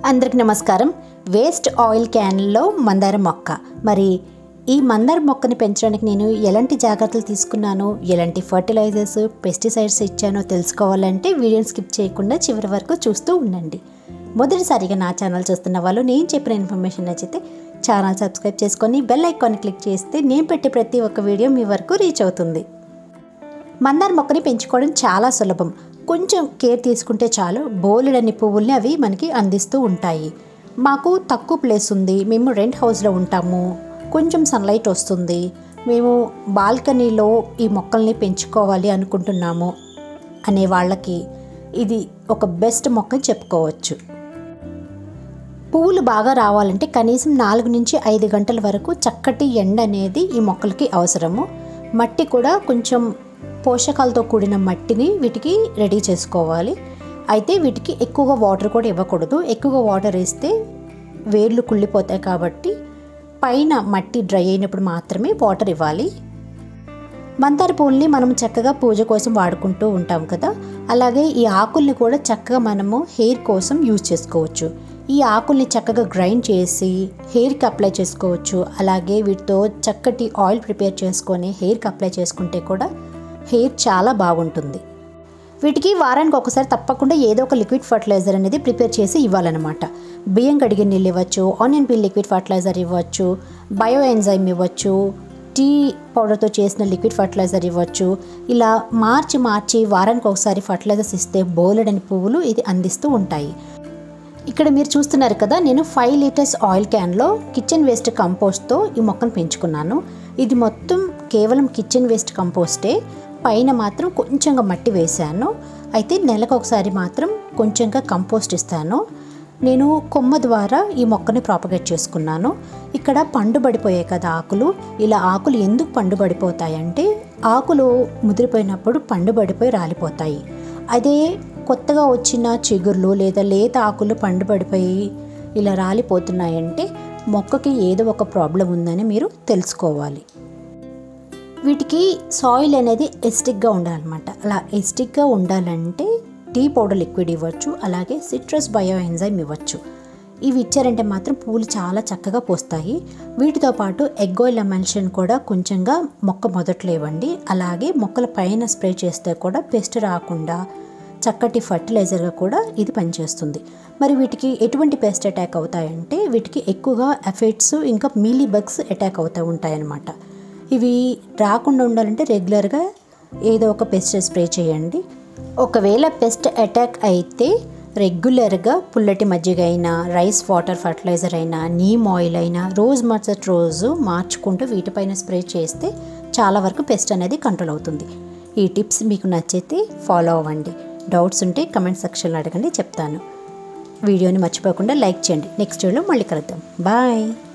అందరికి నమస్కారం waste oil క్యాన్లో మందార మొక్క మరి ఈ మందార మొక్కని పెంచడానికి నేను ఎలాంటి జాగ్రత్తలు తీసుకున్నాను ఎలాంటి ఫర్టిలైజర్స్ పెస్టిసైడ్స్ ఇచ్చానో తెలుసుకోవాలంటే వీడియోని స్కిప్ చేయకుండా చివరి వరకు చూస్తూ ఉండండి మొదటిసారిగా నా ఛానల్ చూస్తున్న వాళ్ళు నేను చెప్పిన ఇన్ఫర్మేషన్ నచ్చితే ఛానల్ సబ్స్క్రైబ్ చేసుకొని బెల్ ఐకాన్ క్లిక్ చేస్తే నేను పెట్టే ప్రతి ఒక్క వీడియో మీ వరకు రీచ్ అవుతుంది మందార మొక్కని పెంచుకోవడం చాలా సులభం కొంచెం కేర్ తీసుకుంటే చాలు బోలెడన్ని పువ్వుల్ని అవి మనకి అందిస్తూ ఉంటాయి మాకు తక్కువ ప్లేస్ ఉంది మేము రెంట్ హౌస్లో ఉంటాము కొంచెం సన్లైట్ వస్తుంది మేము బాల్కనీలో ఈ మొక్కల్ని పెంచుకోవాలి అనుకుంటున్నాము అనే వాళ్ళకి ఇది ఒక బెస్ట్ మొక్క అని చెప్పుకోవచ్చు పువ్వులు బాగా రావాలంటే కనీసం నాలుగు నుంచి ఐదు గంటల వరకు చక్కటి ఎండ అనేది ఈ మొక్కలకి అవసరము మట్టి కూడా కొంచెం పోషకాలతో కూడిన మట్టిని వీటికి రెడీ చేసుకోవాలి అయితే వీటికి ఎక్కువగా వాటర్ కూడా ఇవ్వకూడదు ఎక్కువగా వాటర్ వేస్తే వేర్లు కుళ్ళిపోతాయి కాబట్టి పైన మట్టి డ్రై అయినప్పుడు మాత్రమే వాటర్ ఇవ్వాలి మందార పువ్వుల్ని మనం చక్కగా పూజ కోసం వాడుకుంటూ ఉంటాం కదా అలాగే ఈ ఆకుల్ని కూడా చక్కగా మనము హెయిర్ కోసం యూజ్ చేసుకోవచ్చు ఈ ఆకుల్ని చక్కగా గ్రైండ్ చేసి హెయిర్కి అప్లై చేసుకోవచ్చు అలాగే వీటితో చక్కటి ఆయిల్ ప్రిపేర్ చేసుకొని హెయిర్కి అప్లై చేసుకుంటే కూడా హెయిర్ చాలా బాగుంటుంది వీటికి వారానికి ఒకసారి తప్పకుండా ఏదో ఒక లిక్విడ్ ఫర్టిలైజర్ అనేది ప్రిపేర్ చేసి ఇవ్వాలన్నమాట బియ్యం కడిగిన నీళ్ళు ఇవ్వచ్చు ఆనియన్ పీల్ లిక్విడ్ ఫర్టిలైజర్ ఇవ్వచ్చు బయో ఎంజైమ్ ఇవ్వచ్చు టీ పౌడర్తో చేసిన లిక్విడ్ ఫర్టిలైజర్ ఇవ్వచ్చు ఇలా మార్చి మార్చి వారానికి ఒకసారి ఫర్టిలైజర్స్ ఇస్తే బోలెడని పువ్వులు ఇది అందిస్తూ ఉంటాయి ఇక్కడ మీరు చూస్తున్నారు కదా నేను ఫైవ్ లీటర్స్ ఆయిల్ క్యాన్లో కిచెన్ వేస్ట్ కంపోస్ట్తో ఈ మొక్కను పెంచుకున్నాను ఇది మొత్తం కేవలం కిచెన్ వేస్ట్ కంపోస్టే పైన మాత్రం కొంచెంగా మట్టి వేశాను అయితే నెలకు ఒకసారి మాత్రం కొంచెంగా కంపోస్ట్ ఇస్తాను నేను కొమ్మ ద్వారా ఈ మొక్కని ప్రాపగేట్ చేసుకున్నాను ఇక్కడ పండు పడిపోయాయి కదా ఆకులు ఇలా ఆకులు ఎందుకు పండు పడిపోతాయంటే ఆకులు ముదిరిపోయినప్పుడు పండు పడిపోయి రాలిపోతాయి అదే కొత్తగా వచ్చిన చిగుర్లు లేదా లేత ఆకులు పండు పడిపోయి ఇలా రాలిపోతున్నాయంటే మొక్కకి ఏదో ఒక ప్రాబ్లం ఉందని మీరు తెలుసుకోవాలి వీటికి సాయిల్ అనేది ఎస్టిక్గా ఉండాలన్నమాట అలా ఎస్టిక్గా ఉండాలంటే టీ పౌడర్ లిక్విడ్ ఇవ్వచ్చు అలాగే సిట్రస్ బయో ఎంజైమ్ ఇవ్వచ్చు ఇవి ఇచ్చారంటే మాత్రం పూలు చాలా చక్కగా పోస్తాయి వీటితో పాటు ఎగ్ ఆయిల్ ఎమల్షన్ కూడా కొంచెంగా మొక్క మొదట్లో ఇవ్వండి అలాగే మొక్కల పైన స్ప్రే చేస్తే కూడా పెస్ట్ రాకుండా చక్కటి ఫర్టిలైజర్గా కూడా ఇది పనిచేస్తుంది మరి వీటికి ఎటువంటి పెస్ట్ అటాక్ అవుతాయంటే వీటికి ఎక్కువగా ఎఫెక్ట్స్ ఇంకా మీలీ బగ్స్ అటాక్ అవుతూ ఉంటాయన్నమాట ఇవి రాకుండా ఉండాలంటే రెగ్యులర్గా ఏదో ఒక పెస్ట్ స్ప్రే చేయండి ఒకవేళ పెస్ట్ అటాక్ అయితే రెగ్యులర్గా పుల్లటి మజ్జిగ అయినా రైస్ వాటర్ ఫర్టిలైజర్ అయినా నీమ్ ఆయిల్ అయినా రోజు మరుసటి రోజు మార్చుకుంటూ వీటిపైన స్ప్రే చేస్తే చాలా వరకు పెస్ట్ అనేది కంట్రోల్ అవుతుంది ఈ టిప్స్ మీకు నచ్చితే ఫాలో అవ్వండి డౌట్స్ ఉంటే కమెంట్ సెక్షన్లో అడగండి చెప్తాను వీడియోని మర్చిపోకుండా లైక్ చేయండి నెక్స్ట్ వీడియోలో మళ్ళీ కలుద్దాం బాయ్